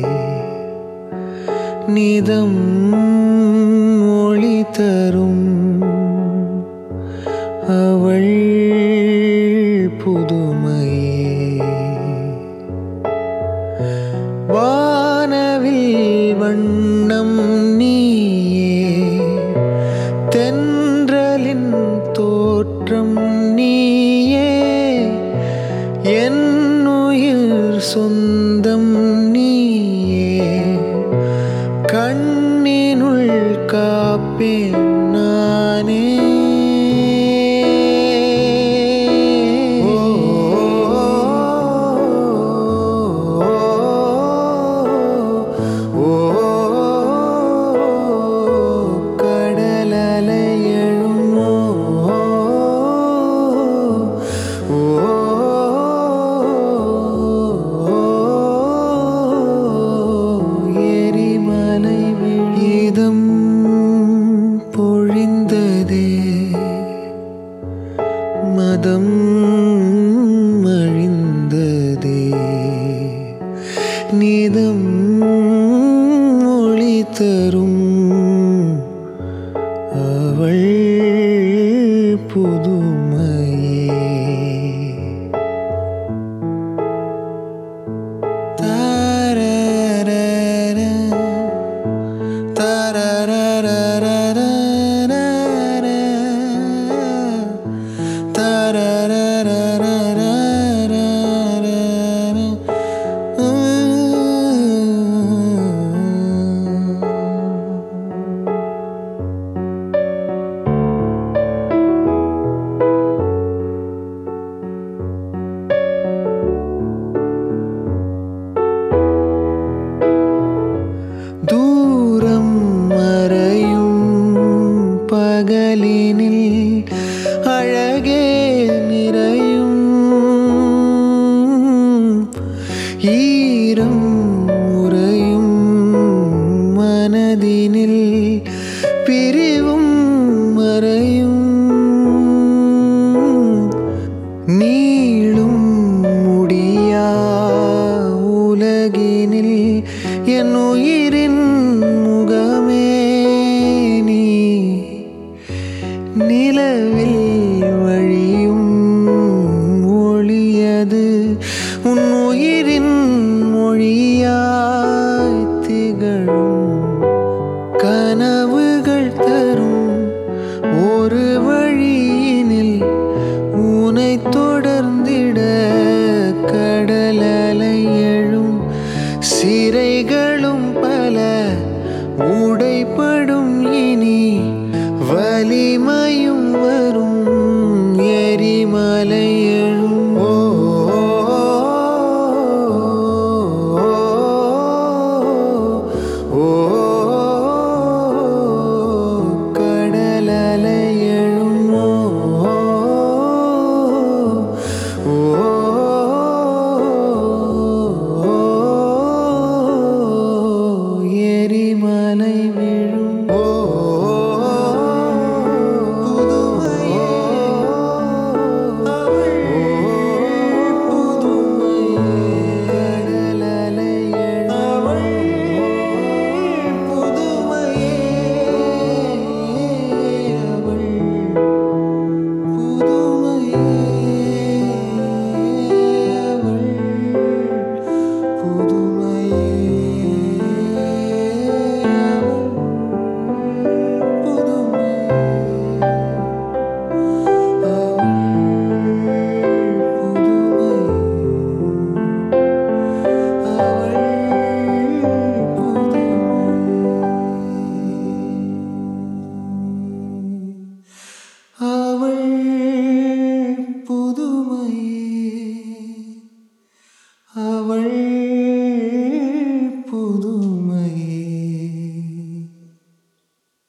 நிதம் ஒளி தரும் அவள் புதுமையே வானவில் வண்ணம் நீயே தென்றலின் தோற்றம் நீயே என் உயிர் சொந்தம் நீயே கண்ணினுள் காப்பேன் நானே கடலலை எழுமோ எரிமலை விழிதம் பொழிந்ததே மதம் அழிந்ததே நிதம் ஒளி தரும் அவள் புதுமையே தாரரர, தாரரரரரரரர, தாரரரரரரரர, உம். தூரம் மறையும் பகலினில் அழகே நிறையும் ஈரம் உறையும் மனதினில் பிரிவும் மறையும் நீளும் முடியா உலகினில் என் உயிரின் முகமே நீ நிலவில் வழியும் ஒளியது உன் உயிரின் மொழியாய் திகழும் கனவுகள் தரும் ஒரு வழியினில் உனை தொடர்ந்திட கடலலை எழும் சிறைகளும் பல உடைப்படும் இனி வலிமை